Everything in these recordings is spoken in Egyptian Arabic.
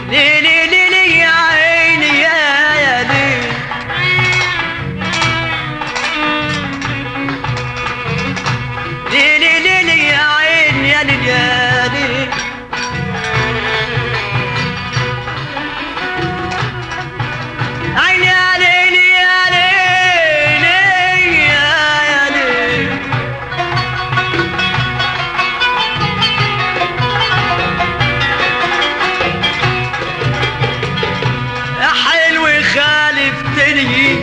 ليلي ليلي يا عيني يا يا ليل ليلي ليلي يا عيني يا ليل يا ليل عيني يا ليل يا ليل يا يا ليل يا حلو خالفتني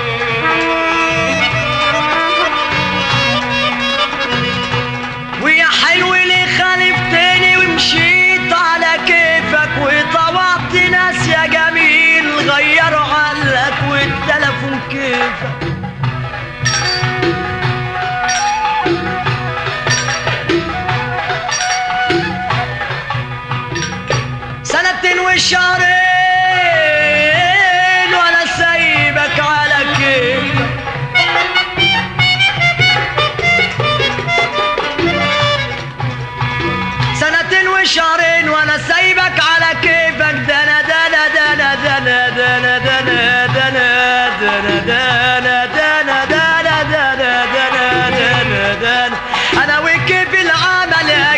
ويا حلو اللي خالفتني ومشيت على كيفك وطوعت ناس يا جميل غيروا علك والتلفون كيفك سنتين وشهرين وانا سايبك على كيفك سنتين وشهرين وانا سايبك على كيفك دنا دنا دنا دنا دنا دنا دنا دنا دنا دنا دنا دنا دنا دنا دنا انا وكيف العمل يا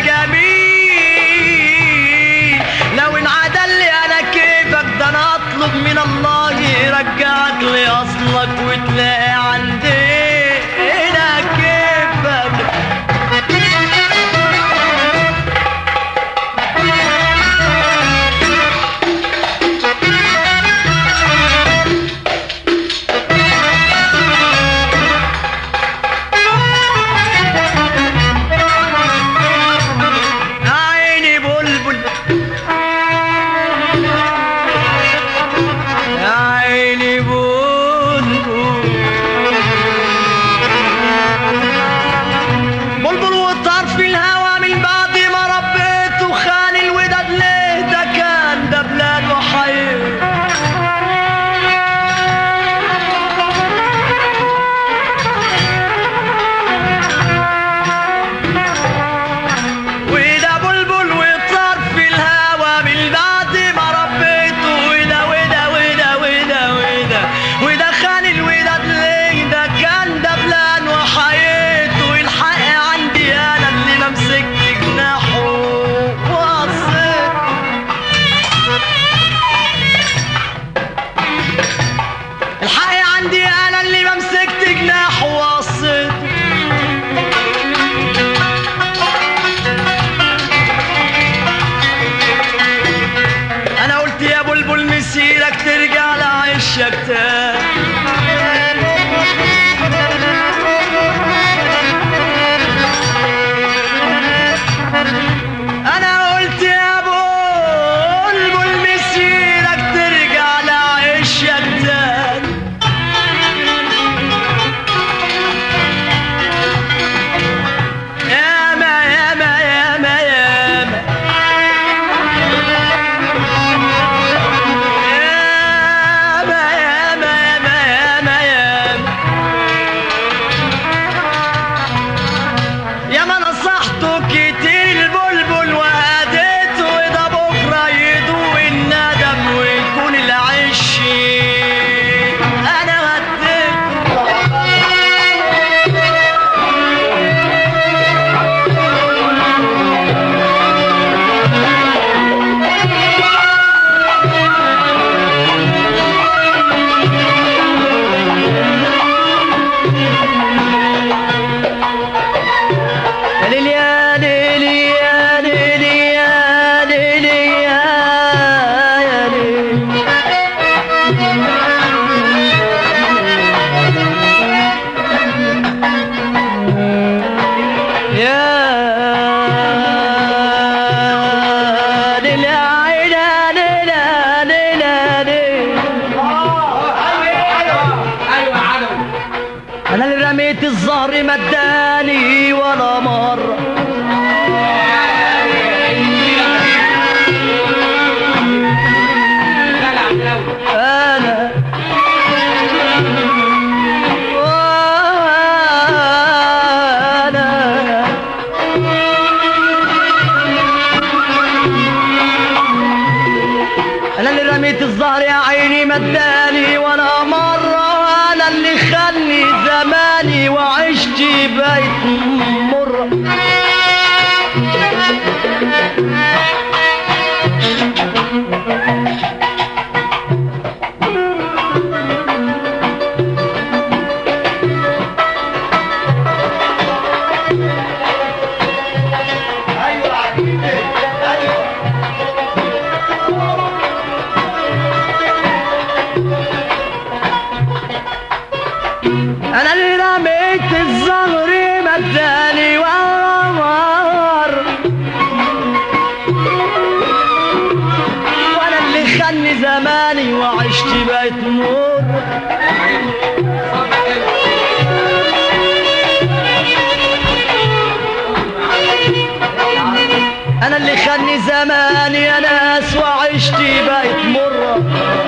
جميل لو انعدل لي انا كيفك ده انا اطلب من الله يرجعك لاصلك وتلاقي عندي هنا كيفك عيني بلبل يا عيني بلبل بلبل وطار في الهوى من بعد ما ربيته خان الوداد ليه ده كان ده بلاد وحير وده بلبل وطار في الهوى من بعد ما ربيته وده وده وده وده وده وده خان الوداد ليه ده كان ده بلان وحياته الحق عندي انا اللي ما مسكت جناحه وقصيت الحق عندي انا اللي ما مسكت جناحه وقصيت انا قلت يا بلبل مسيرك ترجع لعشك تاني انا قلت يا بلبل مسيرك ترجع لعشك تاني ياما ياما ياما ياما ياما ياما انا اللي رميت الزهر يا عيني مداني وانا مرة انا اللي خلني زماني وعشت بيت مرة انا اللي رميت الزهر مداني وامر وانا اللي خلني زماني وعشت بيت مر انا اللي خلني زماني يا ناس وعشت بيت مره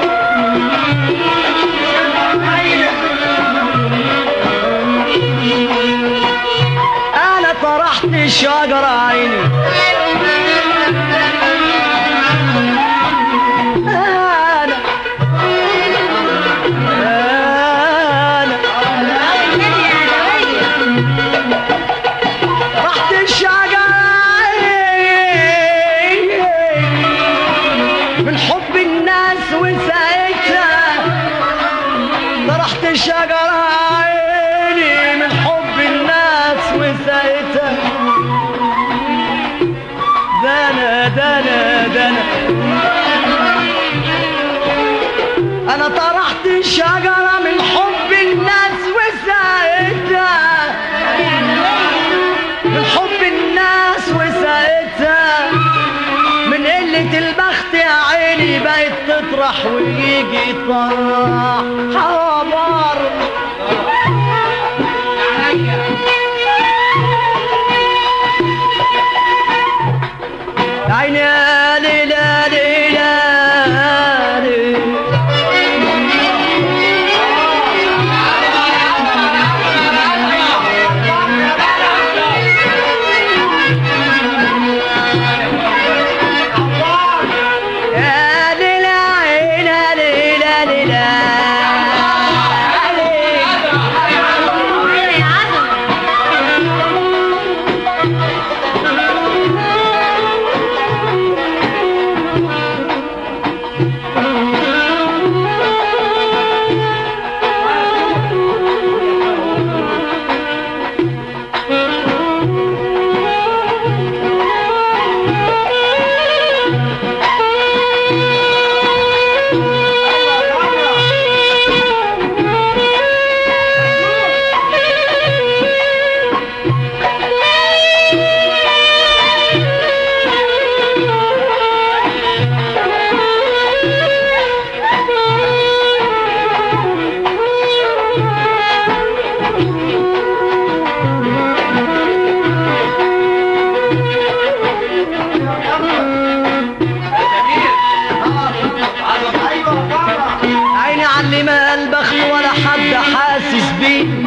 انا طرحت الشجرة عيني انا انا طرحت الشجرة عيني من حب الناس وساعتها طرحت الشجرة عيني من حب الناس وساعتها دنا دنا دنا انا طرحت الشجرة من حب الناس وساعتها من حب الناس وساعتها من قلة البخت يا عيني بقت تطرح ويجي طرح حوار عيني يا ليلى ليلى ليلى. يا ليلى عينى ليلى ليلى عيني علم البخت ولا حد حاسس بيه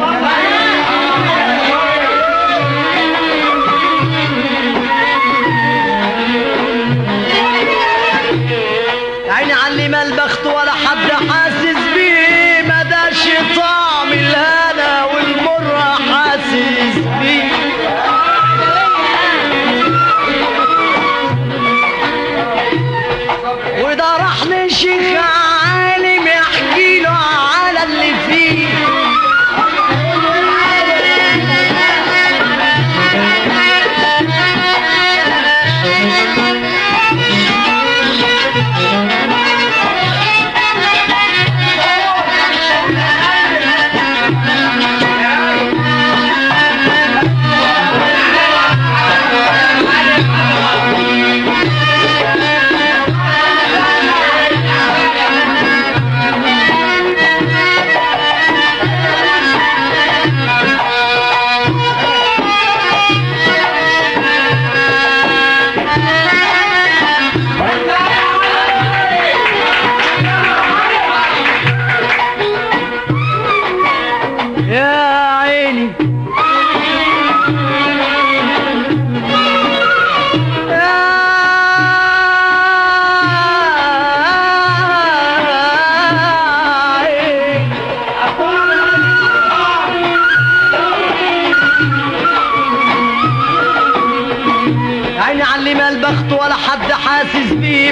عيني علم البخت ولا حد حاسس بيه ما داش طعم الهنا والمر حاسس بيه وده راح لشيخ عالم يحكي له على اللي فيه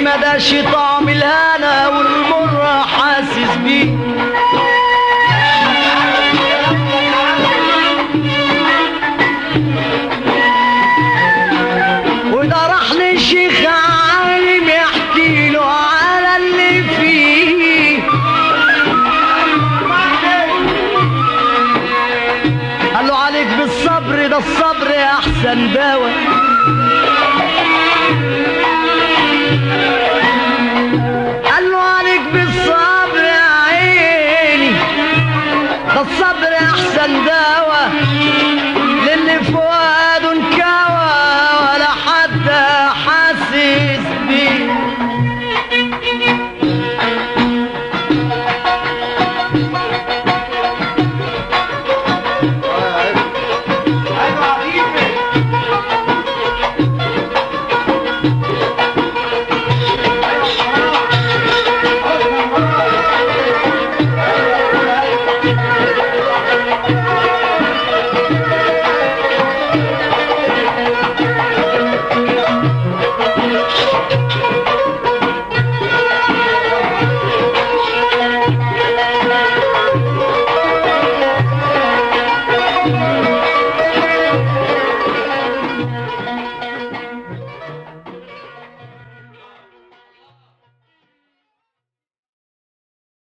ما داش طعم الهنا والمر حاسس بيه وده راح للشيخ عالم يحكي له على اللي فيه قال له عليك بالصبر ده الصبر احسن دواء